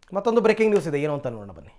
ಮತ್ತೊಂದು breaking news ಇದೆ ಏನು ಅಂತ ನೋಡೋಣ ಬನ್ನಿ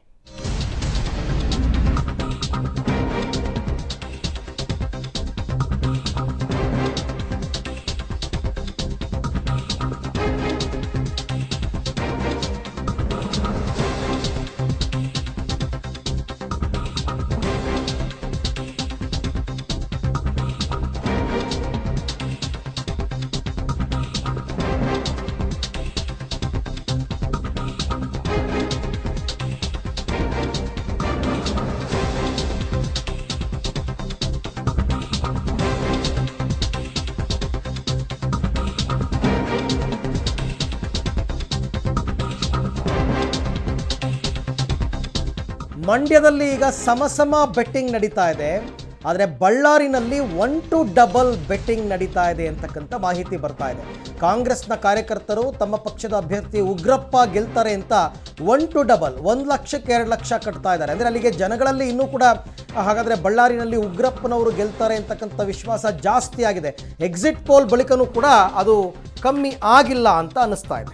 ಮಂಡ್ಯದಲ್ಲಿ ಈಗ ಸಮಸಮ ಬೆಟ್ಟಿಂಗ್ ನಡೀತಾ ಇದೆ ಆದರೆ ಬಳ್ಳಾರಿನಲ್ಲಿ ಒನ್ ಟು ಡಬಲ್ ಬೆಟ್ಟಿಂಗ್ ನಡೀತಾ ಇದೆ ಅಂತಕ್ಕಂಥ ಮಾಹಿತಿ ಬರ್ತಾ ಇದೆ ಕಾಂಗ್ರೆಸ್ನ ಕಾರ್ಯಕರ್ತರು ತಮ್ಮ ಪಕ್ಷದ ಅಭ್ಯರ್ಥಿ ಉಗ್ರಪ್ಪ ಗೆಲ್ತಾರೆ ಅಂತ ಒನ್ ಟು ಡಬಲ್ ಒಂದು ಲಕ್ಷಕ್ಕೆ ಎರಡು ಲಕ್ಷ ಕಟ್ತಾ ಇದ್ದಾರೆ ಅಂದರೆ ಅಲ್ಲಿಗೆ ಜನಗಳಲ್ಲಿ ಇನ್ನೂ ಕೂಡ ಹಾಗಾದರೆ ಬಳ್ಳಾರಿನಲ್ಲಿ ಉಗ್ರಪ್ಪನವರು ಗೆಲ್ತಾರೆ ಅಂತಕ್ಕಂಥ ವಿಶ್ವಾಸ ಜಾಸ್ತಿ ಆಗಿದೆ ಎಕ್ಸಿಟ್ ಪೋಲ್ ಬಳಿಕನೂ ಕೂಡ ಅದು ಕಮ್ಮಿ ಆಗಿಲ್ಲ ಅಂತ ಅನ್ನಿಸ್ತಾ ಇದೆ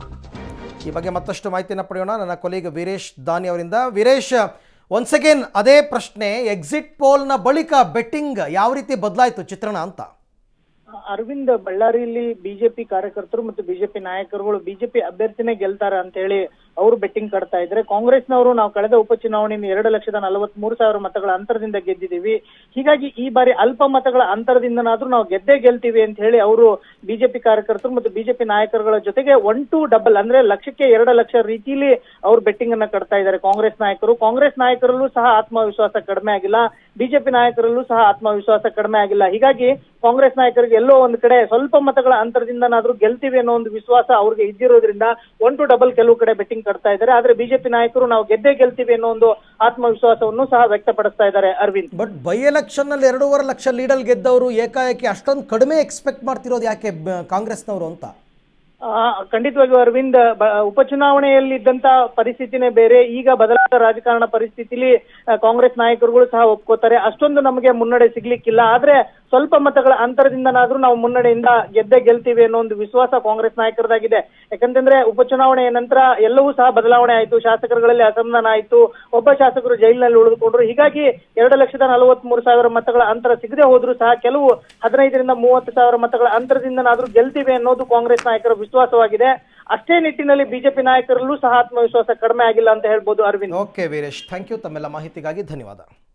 ಈ ಬಗ್ಗೆ ಮತ್ತಷ್ಟು ಮಾಹಿತಿಯನ್ನು ಪಡೆಯೋಣ ನನ್ನ ಕೊಲೀಗ್ ವೀರೇಶ್ ದಾನಿ ಅವರಿಂದ ವೀರೇಶ್ ಒನ್ಸ್ ಅಗೇನ್ ಅದೇ ಪ್ರಶ್ನೆ ಎಕ್ಸಿಟ್ ಪೋಲ್ನ ಬಳಿಕ ಬೆಟ್ಟಿಂಗ್ ಯಾವ ರೀತಿ ಬದಲಾಯಿತು ಚಿತ್ರಣ ಅಂತ ಅರವಿಂದ್ ಬಳ್ಳಾರಿಯಲ್ಲಿ ಬಿಜೆಪಿ ಕಾರ್ಯಕರ್ತರು ಮತ್ತು ಬಿಜೆಪಿ ನಾಯಕರುಗಳು ಬಿಜೆಪಿ ಅಭ್ಯರ್ಥಿನೇ ಗೆಲ್ತಾರ ಅಂತ ಹೇಳಿ ಅವರು ಬೆಟ್ಟಿಂಗ್ ಕಟ್ತಾ ಇದ್ರೆ ಕಾಂಗ್ರೆಸ್ನವರು ನಾವು ಕಳೆದ ಉಪಚುನಾವಣೆಯಲ್ಲಿ ಎರಡು ಲಕ್ಷದ ನಲವತ್ತ್ ಮೂರು ಸಾವಿರ ಮತಗಳ ಅಂತರದಿಂದ ಗೆದ್ದಿದ್ದೀವಿ ಹೀಗಾಗಿ ಈ ಬಾರಿ ಅಲ್ಪ ಮತಗಳ ಅಂತರದಿಂದನಾದ್ರೂ ನಾವು ಗೆದ್ದೇ ಗೆಲ್ತೀವಿ ಅಂತ ಹೇಳಿ ಅವರು ಬಿಜೆಪಿ ಕಾರ್ಯಕರ್ತರು ಮತ್ತು ಬಿಜೆಪಿ ನಾಯಕರುಗಳ ಜೊತೆಗೆ ಒನ್ ಟು ಡಬಲ್ ಅಂದ್ರೆ ಲಕ್ಷಕ್ಕೆ ಎರಡು ಲಕ್ಷ ರೀತಿಯಲ್ಲಿ ಅವರು ಬೆಟ್ಟಿಂಗ್ ಅನ್ನ ಕಟ್ತಾ ಇದ್ದಾರೆ ಕಾಂಗ್ರೆಸ್ ನಾಯಕರು ಕಾಂಗ್ರೆಸ್ ನಾಯಕರಲ್ಲೂ ಸಹ ಆತ್ಮವಿಶ್ವಾಸ ಕಡಿಮೆ ಆಗಿಲ್ಲ ಬಿಜೆಪಿ ನಾಯಕರಲ್ಲೂ ಸಹ ಆತ್ಮವಿಶ್ವಾಸ ಕಡಿಮೆ ಆಗಿಲ್ಲ ಹೀಗಾಗಿ ಕಾಂಗ್ರೆಸ್ ನಾಯಕರಿಗೆ ಎಲ್ಲೋ ಒಂದು ಕಡೆ ಸ್ವಲ್ಪ ಮತಗಳ ಅಂತರದಿಂದನಾದ್ರೂ ಗೆಲ್ತೀವಿ ಅನ್ನೋ ಒಂದು ವಿಶ್ವಾಸ ಅವ್ರಿಗೆ ಇದ್ದಿರೋದ್ರಿಂದ ಒನ್ ಟು ಡಬಲ್ ಕೆಲವು ಕಡೆ ಬೆಟ್ಟಿಂಗ್ ಕಟ್ತಾ ಇದ್ದಾರೆ ಆದ್ರೆ ಬಿಜೆಪಿ ನಾಯಕರು ನಾವು ಗೆದ್ದೇ ಗೆಲ್ತೀವಿ ಅನ್ನೋ ಒಂದು ಆತ್ಮವಿಶ್ವಾಸವನ್ನು ಸಹ ವ್ಯಕ್ತಪಡಿಸ್ತಾ ಇದ್ದಾರೆ ಅರವಿಂದ್ ಬಟ್ ಬೈ ಎಲೆಕ್ಷನ್ನಲ್ಲಿ ಎರಡೂವರೆ ಲಕ್ಷ ಲೀಡಲ್ ಗೆದ್ದವರು ಏಕಾಏಕಿ ಅಷ್ಟೊಂದು ಕಡಿಮೆ ಎಕ್ಸ್ಪೆಕ್ಟ್ ಮಾಡ್ತಿರೋದು ಯಾಕೆ ಬ- ಕಾಂಗ್ರೆಸ್ನವರು ಅಂತ ಆ, ಖಂಡಿತವಾಗಿಯೂ ಅರವಿಂದ್ ಬ- ಉಪಚುನಾವಣೆಯಲ್ಲಿ ಇದ್ದಂತ ಪರಿಸ್ಥಿತಿನೇ ಬೇರೆ ಈಗ ಬದಲಾದ ರಾಜಕಾರಣ ಪರಿಸ್ಥಿತಿಲಿ ಆ, ಕಾಂಗ್ರೆಸ್ ನಾಯಕರುಗಳು ಸಹ ಒಪ್ಕೋತಾರೆ ಅಷ್ಟೊಂದು ನಮಗೆ ಮುನ್ನಡೆ ಸಿಗ್ಲಿಕ್ಕಿಲ್ಲ ಆದ್ರೆ ಸ್ವಲ್ಪ ಮತಗಳ ಅಂತರದಿಂದನಾದ್ರೂ ನಾವು ಮುನ್ನಡೆಯಿಂದ ಗೆದ್ದೇ ಗೆಲ್ತೀವಿ ಅನ್ನೋ ಒಂದು ವಿಶ್ವಾಸ ಕಾಂಗ್ರೆಸ್ ನಾಯಕರದಾಗಿದೆ ಯಾಕಂತಂದ್ರೆ ಉಪಚುನಾವಣೆಯ ನಂತರ ಎಲ್ಲವೂ ಸಹ ಬದಲಾವಣೆ ಆಯಿತು ಶಾಸಕರುಗಳಲ್ಲಿ ಅಸಮಾಧಾನ ಆಯಿತು ಒಬ್ಬ ಶಾಸಕರು ಜೈಲಿನಲ್ಲಿ ಉಳಿದುಕೊಂಡ್ರು ಹೀಗಾಗಿ ಎರಡು ಲಕ್ಷದ ನಲವತ್ತ್ ಮೂರು ಸಾವಿರ ಮತಗಳ ಅಂತರ ಸಿಗದೆ ಹೋದ್ರು ಸಹ ಕೆಲವು ಹದಿನೈದರಿಂದ ಮೂವತ್ತು ಸಾವಿರ ಮತಗಳ ಅಂತರದಿಂದನಾದ್ರೂ ಗೆಲ್ತೀವಿ ಅನ್ನೋದು ಕಾಂಗ್ರೆಸ್ ನಾಯಕರ ವಿಶ್ವಾಸವಾಗಿದೆ ಅಷ್ಟೇ ನಿಟ್ಟಿನಲ್ಲಿ ಬಿಜೆಪಿ ನಾಯಕರಲ್ಲೂ ಸಹ ಆತ್ಮವಿಶ್ವಾಸ ಕಡಿಮೆ ಆಗಿಲ್ಲ ಅಂತ ಹೇಳ್ಬೋದು Arvind okay Veeresh thank you ತಮ್ಮೆಲ್ಲ ಮಾಹಿತಿಗಾಗಿ ಧನ್ಯವಾದ